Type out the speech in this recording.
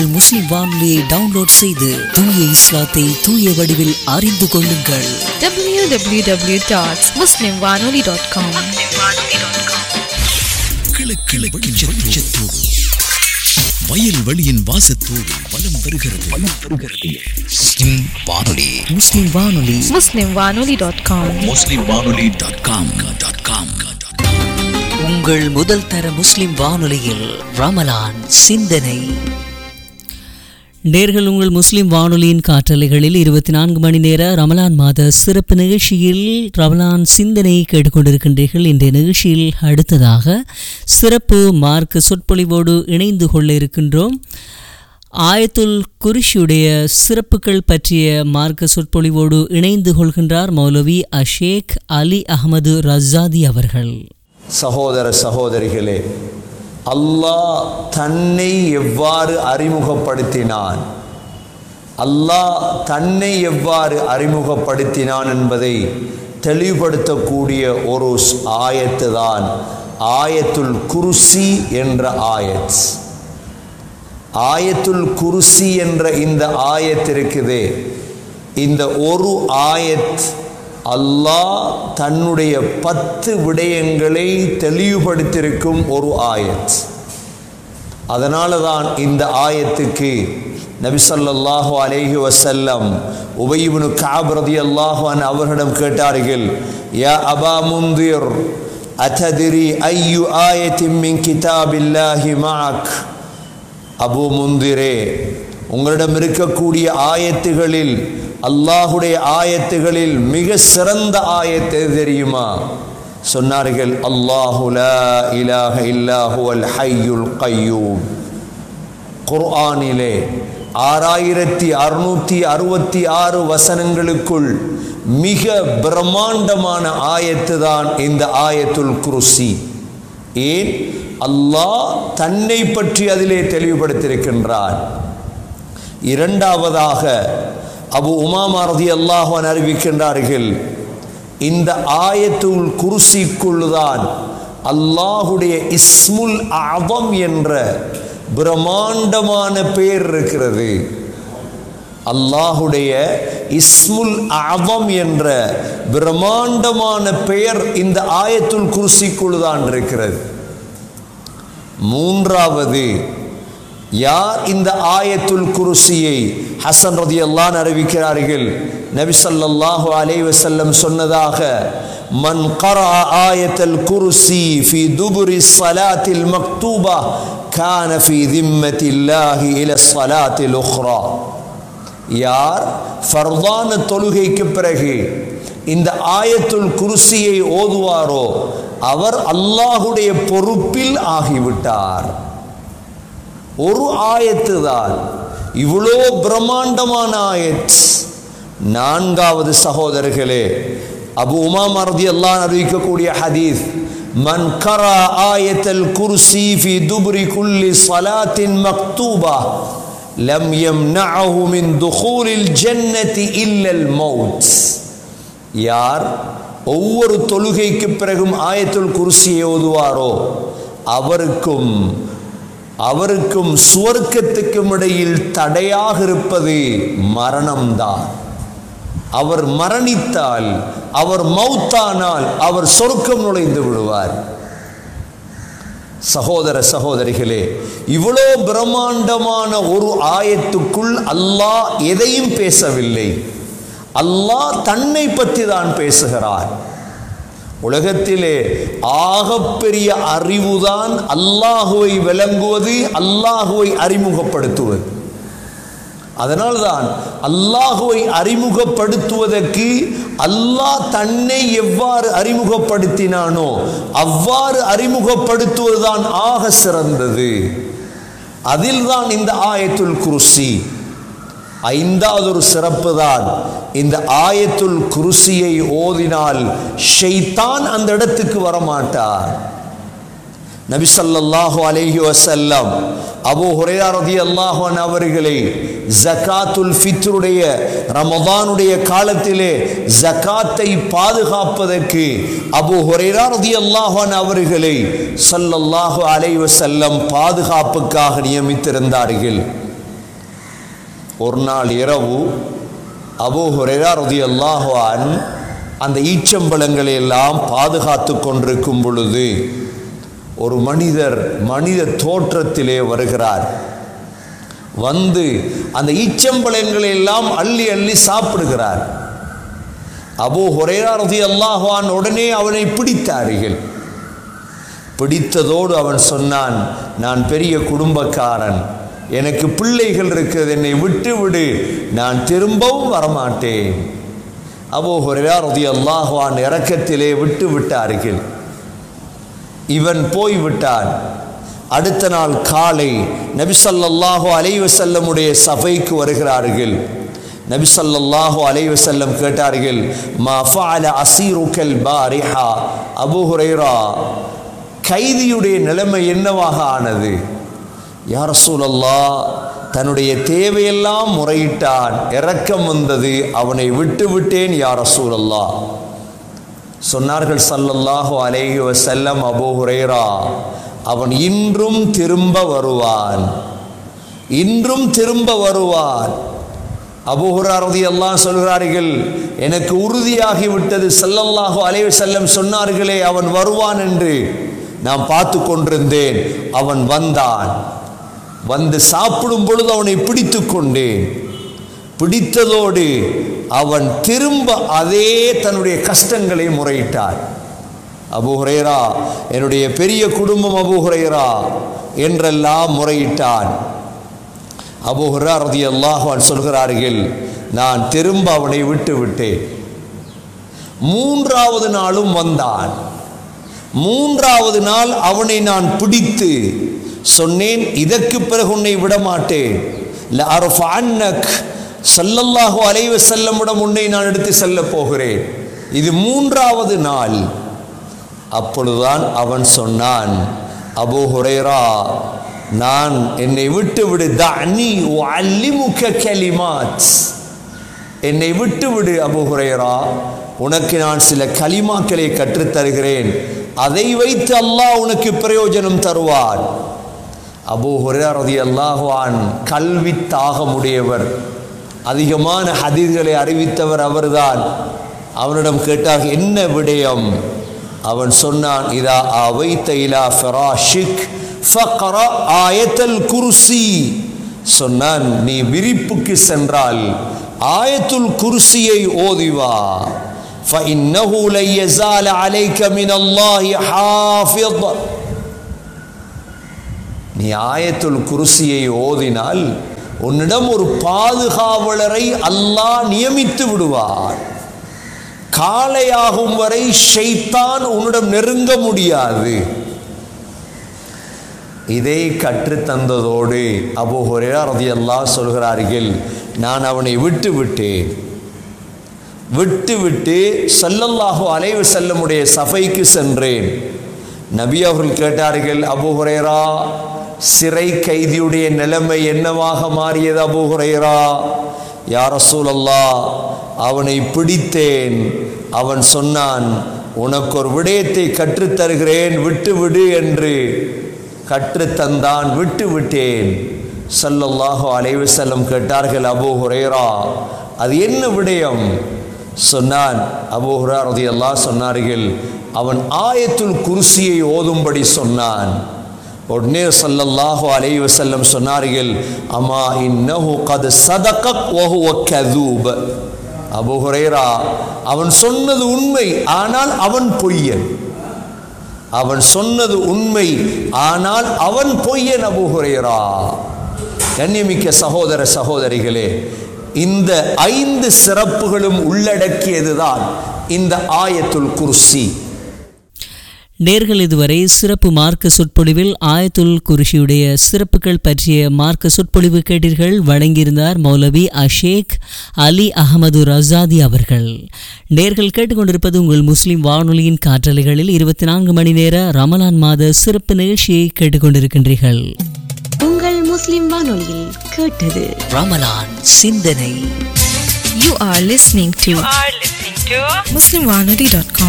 முஸ்லிம் வானொலியை டவுன்லோட் செய்து தூய இஸ்லாத்தை தூய வடிவில் அறிந்து கொள்ளுங்கள் www.muslimwanoli.com கிழக்கு வெளிச்சத்தோடு வயல் வெளியின் வாசத்தோடு வலம் வருகிறது வலம் வருகிறது முஸ்லிம் வானொலி முஸ்லிம் வானொலி muslimwanoli.com முஸ்லிம் வானொலி டாட் காம் டாட் காம் உங்கள் முதல் தர முஸ்லிம் வானொலியில் ரமலான் சிந்தனை நேர்கள் உங்கள் முஸ்லிம் வானொலியின் காற்றலைகளில் இருபத்தி நான்கு மணி நேர ரமலான் மாத சிறப்பு நிகழ்ச்சியில் ரமலான் சிந்தனை கேட்டுக்கொண்டிருக்கின்றீர்கள் இன்றைய நிகழ்ச்சியில் அடுத்ததாக சிறப்பு மார்க்க சொற்பொழிவோடு இணைந்து கொள்ள இருக்கின்றோம் ஆயத்துல் குரிஷியுடைய சிறப்புகள் பற்றிய மார்க்க சொற்பொழிவோடு இணைந்து கொள்கின்றார் மௌலவி அஷேக் அலி அகமது ரஸாதி அவர்கள் சகோதர சகோதரிகளே அல்லாஹ் தன்னை எவ்வாறு அறிமுகப்படுத்தினான் அல்லாஹ் தன்னை எவ்வாறு அறிமுகப்படுத்தினான் என்பதை தெளிவுபடுத்தக்கூடிய ஒரு ஸ்- ஆயத்து தான் ஆயத்துல் குருசி என்ற ஆயத் ஆயத்துல் குருசி என்ற இந்த ஆயத் இருக்குதே இந்த ஒரு ஆயத் அல்லாஹ் தன்னுடைய பத்து விடயங்களை தெளிவுபடுத்தியிருக்கும் ஒரு ஆயத் அதனால தான் இந்த ஆயத்துக்கு நபி ஸல்லல்லாஹு அலைஹி வஸல்லம் உபயிபுனு காப் ரலியல்லாஹு அன்ஹு அவர்களிடம் கேட்டார்கள் யா அபா முந்திர் அத்ததிரி ஐயு ஆயத்தின் மின் கிதாபில்லாஹி மஅக் அபு முந்திரே உங்களிடம் இருக்கக்கூடிய ஆயத்துகளில் அல்லாஹுடைய ஆயத்துகளில் மிக சிறந்த ஆயத்து எது தெரியுமா சொன்னார்கள் அல்லாஹு லா இலாஹ இல்லாஹு அல் ஹய்யுல் கய்யூம் குர்ஆனிலே ஆறாயிரத்தி அறுநூத்தி அறுபத்தி ஆறு வசனங்களுக்குள் மிக பிரம்மாண்டமான ஆயத்து தான் இந்த ஆயத்துல் குருசி ஏன் அல்லாஹ் தன்னை பற்றி அதிலே தெளிவுபடுத்தியிருக்கின்றார் இரண்டாவதாக அபு உமாமா ரதி அல்லாஹன் அறிவிக்கின்றார்கள் இந்த ஆயத்துல் குருசிக்குள்ளுதான் அல்லாஹுடைய இஸ்முல் அவம் என்ற பிரம்மாண்டமான பெயர் இருக்கிறது அல்லாஹுடைய இஸ்முல் அவம் என்ற பிரம்மாண்டமான பெயர் இந்த ஆயத்துல் குருசிக்குள்ளுதான் இருக்கிறது மூன்றாவது யார் இந்த ஆயத்துல் குருசியை ஹசன் ரதி அல்லான் அறிவிக்கிறார்கள் நபி ஸல்லல்லாஹு அலைஹி வஸல்லம் சொன்னதாக மன் கரா ஆயத்தல் குருசி ஃபி துபுரி ஸலாத்தில் மக்தூபா கான ஃபி திம்மத்தில்லாஹி இல ஸலாத்தில் உக்ரா யார் ஃபர்தான தொழுகைக்கு பிறகு இந்த ஆயத்துல் குருசியை ஓதுவாரோ அவர் அல்லாஹுடைய பொறுப்பில் ஆகிவிட்டார் ஒரு ஆயத்து தான் இவ்வளோ பிரம்மாண்டமான ஆயத் நான்காவது சகோதரர்களே அபு உமா மரதி எல்லாம் அறிவிக்கக்கூடிய ஹதீஸ் மன் கரா ஆயத்தல் குர்சி ஃபி துப்ரி குல்லி ஸலாத்தின் மக்தூபா லம் யம்னஅஹு மின் துகூலில் ஜன்னதி இல்லல் மௌத் யார் ஒவ்வொரு தொழுகைக்கு பிறகும் ஆயத்துல் குர்சியை ஓதுவாரோ அவருக்கும் அவருக்கும் சுவர்க்கத்துக்கும் இடையில் தடையாக இருப்பது மரணம்தான் அவர் மரணித்தால் அவர் மௌத்தானால் அவர் சொர்க்கம் நுழைந்து விடுவார் சகோதர சகோதரிகளே இவ்வளோ பிரம்மாண்டமான ஒரு ஆயத்துக்குள் அல்லாஹ் எதையும் பேசவில்லை அல்லாஹ் தன்னை பற்றி தான் பேசுகிறார் உலகத்திலே ஆகப்பெரிய அறிவுதான் அல்லாஹுவை விளங்குவது அல்லாஹுவை அறிமுகப்படுத்துவது அதனால்தான் அல்லாஹுவை அறிமுகப்படுத்துவதற்கு அல்லாஹ் தன்னை எவ்வாறு அறிமுகப்படுத்தினானோ அவ்வாறு அறிமுகப்படுத்துவதுதான் ஆக சிறந்தது அதில்தான் இந்த ஆயத்துல் குருசி ஐந்தாவது ஒரு சிறப்பு தான் இந்த ஆயத்துல் குருசியை ஓதினால் ஷைத்தான் அந்த இடத்துக்கு வரமாட்டார் நபி ஸல்லல்லாஹு அலைஹி வஸல்லம் அபூ ஹுரைரா ரலியல்லாஹு அன்ஹு அவர்களை ஜகாத்துல் ஃபித்ருடைய ரமதானுடைய காலத்திலே ஜகாத்தை பாதுகாப்பதற்கு அபூ ஹுரைரா ரலியல்லாஹு அன்ஹு அவர்களை ஸல்லல்லாஹு அலைஹி வஸல்லம் பாதுகாப்புக்காக நியமித்திருந்தார்கள் ஒரு நாள் இரவு அபூ ஹுரைரா ரலியல்லாஹு அன் அந்த ஈச்சம்பழங்களை எல்லாம் பாதுகாத்து கொண்டிருக்கும் பொழுது ஒரு மனிதர் மனித தோற்றத்திலே வருகிறார் வந்து அந்த ஈச்சம்பழங்களை எல்லாம் அள்ளி அள்ளி சாப்பிடுகிறார் அபூ ஹுரைரா ரலியல்லாஹு அன் உடனே அவனை பிடித்தார்கள் பிடித்ததோடு அவன் சொன்னான் நான் பெரிய குடும்பக்காரன் எனக்கு பிள்ளைகள் இருக்கிறது என்னை விட்டு விடு நான் திரும்பவும் வரமாட்டேன் அபோ ஹுரைரா ரலியல்லாஹு அன் இறக்கத்திலே விட்டு விட்டார்கள் இவன் போய் விட்டான் அடுத்த நாள் காலை நபிசல்லாஹு அலைவசல்லமுடைய சபைக்கு வருகிறார்கள் நபிசல்லாஹு அலைவசல்லம் கேட்டார்கள் மா ஃபஅல அசீருக்கல் பாரிஹா அபூ ஹுரைரா கைதியுடைய நிலைமை என்னவாக ஆனது யார் சூழல்லா தன்னுடைய தேவையெல்லாம் முறையிட்டான் இரக்கம் வந்தது அவனை விட்டு விட்டேன் யார் சூழல்லா சொன்னார்கள் சல்லல்லாஹு அலைஹி வஸல்லம் அபூ ஹுரைரா அவன் இன்றும் திரும்ப வருவான் இன்றும் திரும்ப வருவான் அபூஹுராரதி எல்லாம் சொல்கிறார்கள் எனக்கு உறுதியாகி விட்டது சல்லல்லாஹு அலைஹி வஸல்லம் சொன்னார்களே அவன் வருவான் என்று நான் பார்த்து கொண்டிருந்தேன் அவன் வந்தான் வந்து சாப்பிடும் பொழுது அவனை பிடித்து கொண்டேன் பிடித்ததோடு அவன் திரும்ப அதே தன்னுடைய கஷ்டங்களை முறையிட்டான் அபு ஹுரைரா என்னுடைய பெரிய குடும்பம் அபு ஹுரைரா என்றெல்லாம் முறையிட்டான் அபு ஹுரா ரதி அல்லாஹான் சொல்கிறார்கள் நான் திரும்ப அவனை விட்டு விட்டேன் மூன்றாவது நாளும் வந்தான் மூன்றாவது நாள் அவனை நான் பிடித்து சொன்னேன் இதற்கு பிறகு உன்னை விட மாட்டேன் லஅர்ஃபஅன்னக் ஸல்லல்லாஹு அலைஹி வஸல்லமிடம் உன்னை நான் எடுத்து செல்ல போகிறேன் இது மூன்றாவது நாள் அப்பொழுதுதான் அவன் சொன்னான் அபூ ஹுரைரா நான் என்னை விட்டு விடு தஅனி உஅல்லிமுக கலிமாத் என்னை விட்டு விடு அபூ ஹுரைரா உனக்கு நான் சில கலிமாக்களை கற்றுத் தருகிறேன் அதை வைத்து அல்லாஹ் உனக்கு பிரயோஜனம் தருவான் அபூ ஹுரைரா ரலியல்லாஹு அன் கல்வி தாகமுடையவர் அதிகமான ஹதீஸ்களை அறிவித்தவர் அவர்தான் அவனிடம் கேட்டாக என்ன விடயம் அவன் சொன்னான் இதா அவைத்த இலா ஃபராஷிக் ஃபக்ர ஆயத்தல் குர்சி சொன்னான் நீ விரிப்புக்கு சென்றால் ஆயத்துல் குர்சியை ஓதிவா فإنه لن يزال عليك من الله حافظ நீ ஆயத்துல் குருசியை ஓதினால் உன்னிடம் ஒரு பாதுகாவலரை அல்லாஹ் நியமித்து விடுவார் காலையாகும் வரை ஷைத்தான் உன்னிடம் நெருங்க முடியாது இதை கற்றுத்தந்ததோடு அபு ஹுரேரா ரதியல்லாஹ் சொல்கிறார்கள் நான் அவனை விட்டு விட்டேன் விட்டு விட்டு ஸல்லல்லாஹு அலைஹி வஸல்லமுடைய சபைக்கு சென்றேன் நபி அவர்கள் கேட்டார்கள் அபு ஹுரைரா சிறை கைதியுடைய நிலைமை என்னவாக மாறியது அபு ஹுரைரா யார் ரசூலல்லா அவனை பிடித்தேன் அவன் சொன்னான் உனக்கு ஒரு விடயத்தை கற்றுத்தருகிறேன் விட்டு விடு என்று கற்றுத்தந்தான் விட்டு விட்டேன் ஸல்லல்லாஹு அலைஹி வஸல்லம் கேட்டார்கள் அபூ ஹுரைரா அது என்ன விடயம் சொன்னான் அபூ ஹுரா ரலியல்லாஹு சொன்னார்கள் அவன் ஆயத்துல் குர்சியை ஓதும்படி சொன்னான் உடனே ஸல்லல்லாஹு அலைஹி வஸல்லம் சொன்னார்கள் அமா இன்னஹு கத் சதகக் வஹுவ கதூப் அபூ ஹுரைரா அவன் சொன்னது உண்மை ஆனால் அவன் பொய்யன் அவன் சொன்னது உண்மை ஆனால் அவன் பொய்யன் அபூ ஹுரைரா கண்ணியமிக்க சகோதர சகோதரிகளே இந்த ஐந்து சிறப்புகளும் உள்ளடக்கியதுதான் இந்த ஆயத்துல் குர்சி நேர்கள் இதுவரை சிறப்பு மார்க்க சொற்பொழிவில் ஆயத்துல் குருஷியுடைய சிறப்புகள் பற்றிய மார்க்க சொற்பொழிவு கேட்டீர்கள் வழங்கியிருந்தார் மௌலவி அஷேக் அலி அகமது ரசாதி அவர்கள் நேர்கள் கேட்டுக்கொண்டிருப்பது உங்கள் முஸ்லிம் வானொலியின் காற்றலைகளில் இருபத்தி நான்கு மணி நேர ரமலான் மாத சிறப்பு நிகழ்ச்சியை கேட்டுக்கொண்டிருக்கின்றீர்கள் உங்கள் முஸ்லிம் வானொலியில் கேட்டது ரமலான் சிந்தனை You are listening to are listening to muslimwanoli.com.